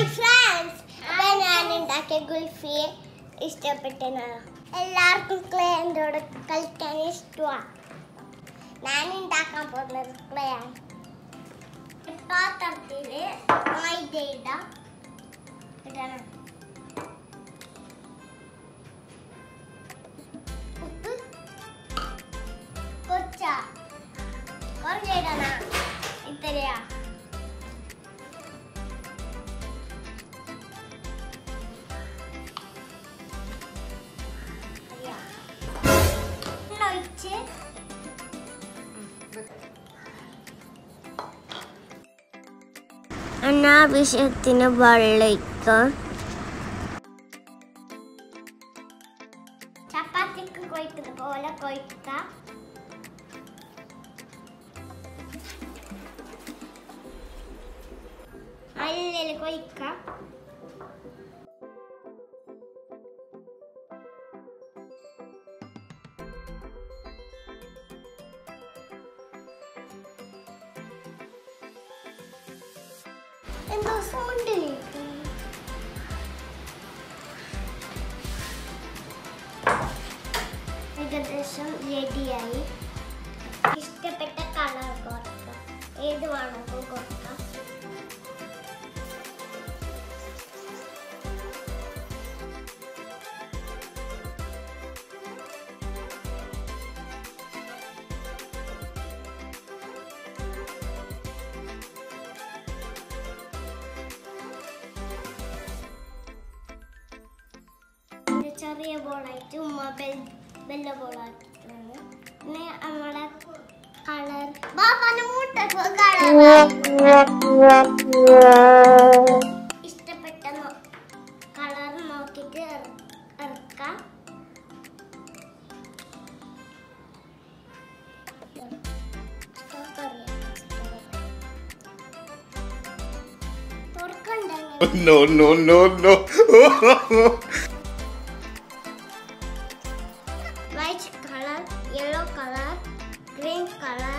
Friends അപ്പൊ ഞാൻ ഉണ്ടാക്കിയ ഗുൽഫി ഇഷ്ടപ്പെട്ടെന്നാ എല്ലാവർക്കും ക്ലേ എന്നോട് കളിക്കാൻ ഇഷ്ടമാണ് ഞാൻ ഉണ്ടാക്കാൻ പോകുന്നത് ക്ലേ ആണ് പാത്രത്തില് മൈദ ഇടാം ഇടണം ഉപ്പ് കൊച്ച കുറച്ചിടണം ഇത്രയാ അറിയാം. എണ്ണ ഒഴിച്ച് അനാവശ്യത്തിന് വെള്ളയിക്കാം ചപ്പാത്തിക്ക് കൊയ്ക്കുന്ന പോലെ കൊയ്ക്കാം അല്ലിൽ കൊയ്ക്കാം എന്തോ സൗണ്ട് കേൾക്കുന്നു ഏകദേശം റെഡിയായി ഇഷ്ടപ്പെട്ട കളർ കൊടുക്കാം ഏത് വേണമെങ്കിൽ കൊടുക്കാം ഇത് ചെറിയ ബോളായിട്ട് ഉമ്മ ബെൽ വെള്ള ബോളാക്കിയിട്ടാണ് പിന്നെ നമ്മളെ കളർ ബാബാന്റെ മുട്ട കളർ ഇഷ്ടപ്പെട്ട കളർ നോക്കിയിട്ട് ഇറ- ഇറക്കാം തുറക്കണ്ടെങ്കിൽ No, no, no, no. white color, yellow color, green color,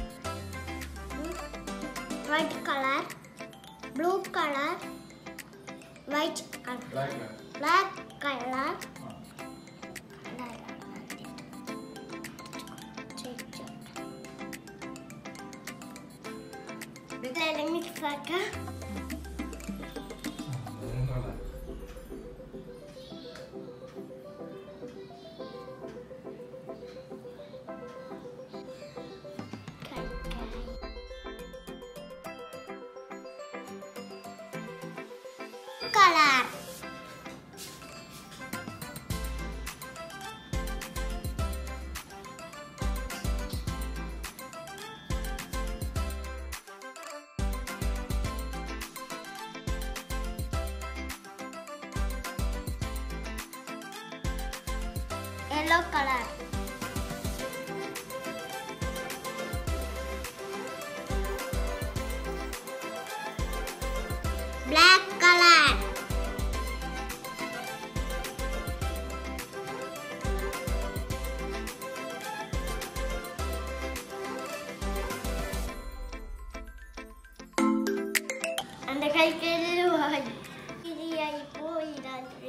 red color, blue color, white color, black color. ഇതെല്ലാം മിക്സ് ആക്കാം Color. Yellow color. Black color. എന്റെ കൈക്കല് ശരിയായി പോയി രാത്രി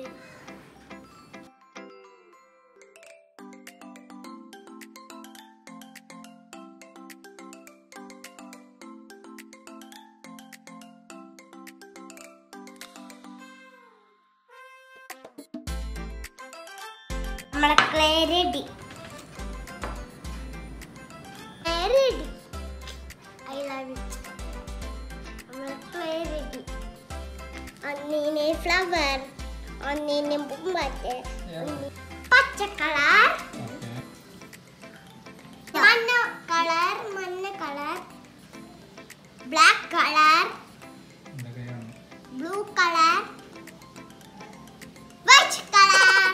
നമ്മളെ clay ready clay ready I love it നമ്മളെ clay ready ഒന്നിന് flower ഒന്നിന് പൂമ്പാറ്റ് പച്ച കളർ മഞ്ഞ കളർ മഞ്ഞ colour black colour blue colour white colour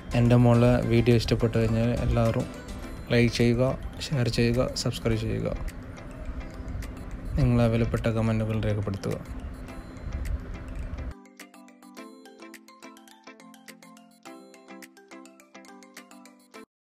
എൻ്റെ മോളെ വീഡിയോ ഇഷ്ടപ്പെട്ടു കഴിഞ്ഞാൽ എല്ലാവരും ലൈക്ക് ചെയ്യുക ഷെയർ ചെയ്യുക സബ്സ്ക്രൈബ് ചെയ്യുക നിങ്ങളെ വിലപ്പെട്ട കമൻറ്റുകൾ രേഖപ്പെടുത്തുക